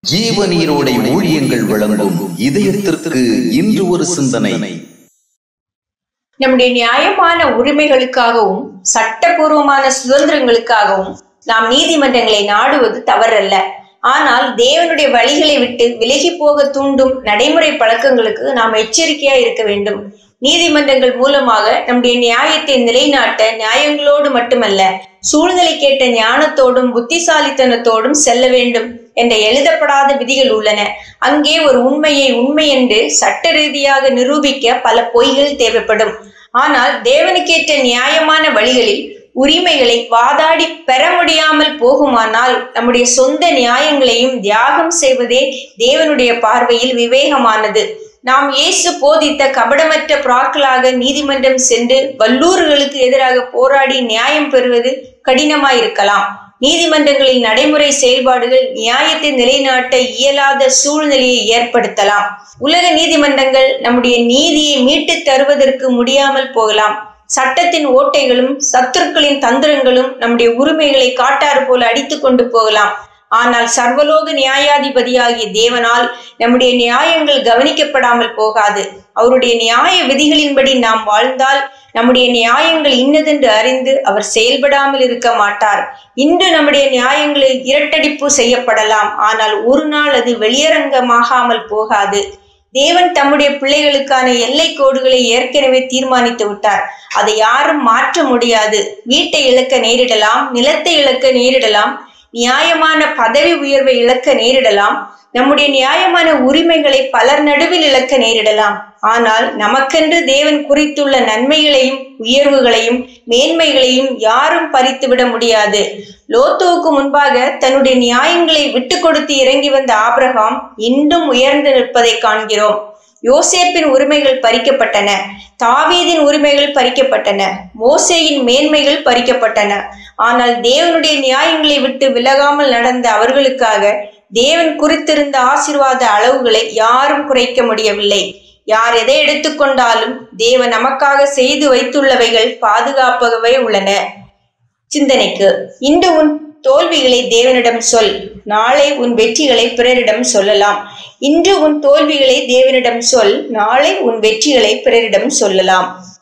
ஜீவநீரோடை ஊழியங்கள் வழங்கும் இதயத்திற்கு இன்று ஒரு சிந்தனை நம்முடைய நியாயமான உரிமைகளுக்காகவும் சட்டபூர்வமான சுதந்திரங்களுக்காகவும் நாம் நீதிமன்றங்களை நாடுவது தவறல்ல ஆனால் தேவனுடைய வழிகளை விட்டு விலகி போக தூண்டும் நடைமுறை பழக்கங்களுக்கு நாம் எச்சரிக்கையா இருக்க வேண்டும் நீதிமன்றங்கள் மூலமாக நம்முடைய நியாயத்தை நிலைநாட்ட நியாயங்களோடு மட்டுமல்ல சூழ்நிலை கேட்ட ஞானத்தோடும் புத்திசாலித்தனத்தோடும் செல்ல வேண்டும் என்ற எழுதப்படாத விதிகள் உள்ளன அங்கே ஒரு உண்மையை உண்மை என்று சட்ட ரீதியாக நிரூபிக்க பல பொய்கள் தேவைப்படும் ஆனால் தேவனுக்கேற்ற நியாயமான வழிகளில் உரிமைகளை வாதாடி பெற முடியாமல் போகுமானால் நம்முடைய சொந்த நியாயங்களையும் தியாகம் செய்வதே தேவனுடைய பார்வையில் விவேகமானது நாம் இயேசு போதித்த கபடமற்ற புறாக்களாக நீதிமன்றம் சென்று வல்லூர்களுக்கு எதிராக போராடி நியாயம் பெறுவது கடினமாயிருக்கலாம் நீதிமன்றங்களில் நடைமுறை செயல்பாடுகள் நியாயத்தை நிலைநாட்ட இயலாத சூழ்நிலையை ஏற்படுத்தலாம் உலக நீதிமன்றங்கள் நம்முடைய நீதியை மீட்டு தருவதற்கு முடியாமல் போகலாம் சட்டத்தின் ஓட்டைகளும் சத்துருக்களின் தந்திரங்களும் நம்முடைய உரிமைகளை காட்டாறு போல அடித்து கொண்டு போகலாம் ஆனால் சர்வலோக நியாயாதிபதியாகிய தேவனால் நம்முடைய நியாயங்கள் கவனிக்கப்படாமல் போகாது அவருடைய நியாய விதிகளின்படி நாம் வாழ்ந்தால் நம்முடைய நியாயங்கள் இன்னதென்று அறிந்து அவர் செயல்படாமல் இருக்க மாட்டார் இன்று நம்முடைய நியாயங்களில் இரட்டடிப்பு செய்யப்படலாம் ஆனால் ஒரு நாள் அது வெளியரங்கமாகாமல் போகாது தேவன் தம்முடைய பிள்ளைகளுக்கான எல்லை கோடுகளை ஏற்கனவே தீர்மானித்து விட்டார் அதை யாரும் மாற்ற முடியாது வீட்டை இழக்க நேரிடலாம் நிலத்தை இழக்க நேரிடலாம் நியாயமான பதவி உயர்வை இழக்க நேரிடலாம் நம்முடைய நியாயமான உரிமைகளை பலர் நடுவில் இழக்க நேரிடலாம் ஆனால் நமக்கென்று தேவன் குறித்துள்ள நன்மைகளையும் உயர்வுகளையும் மேன்மைகளையும் யாரும் பறித்துவிட முடியாது லோத்துவுக்கு முன்பாக தன்னுடைய நியாயங்களை விட்டு கொடுத்து இறங்கி வந்த ஆபிரகாம் இன்னும் உயர்ந்து நிற்பதை காண்கிறோம் யோசேப்பின் உரிமைகள் பறிக்கப்பட்டன தாவீதின் உரிமைகள் பறிக்கப்பட்டன மோசேயின் மேன்மைகள் பறிக்கப்பட்டன ஆனால் தேவனுடைய நியாயங்களை விட்டு விலகாமல் நடந்த அவர்களுக்காக தேவன் குறித்திருந்த ஆசிர்வாத அளவுகளை யாரும் குறைக்க முடியவில்லை யார் எதை எடுத்துக்கொண்டாலும் தேவன் நமக்காக செய்து வைத்துள்ளவைகள் பாதுகாப்பாகவே உள்ளன சிந்தனைக்கு இன்று உன் தோல்விகளை தேவனிடம் சொல் நாளை உன் வெற்றிகளை பிறரிடம் சொல்லலாம் இன்று உன் தோல்விகளை தேவனிடம் சொல் நாளை உன் வெற்றிகளை பிறரிடம் சொல்லலாம்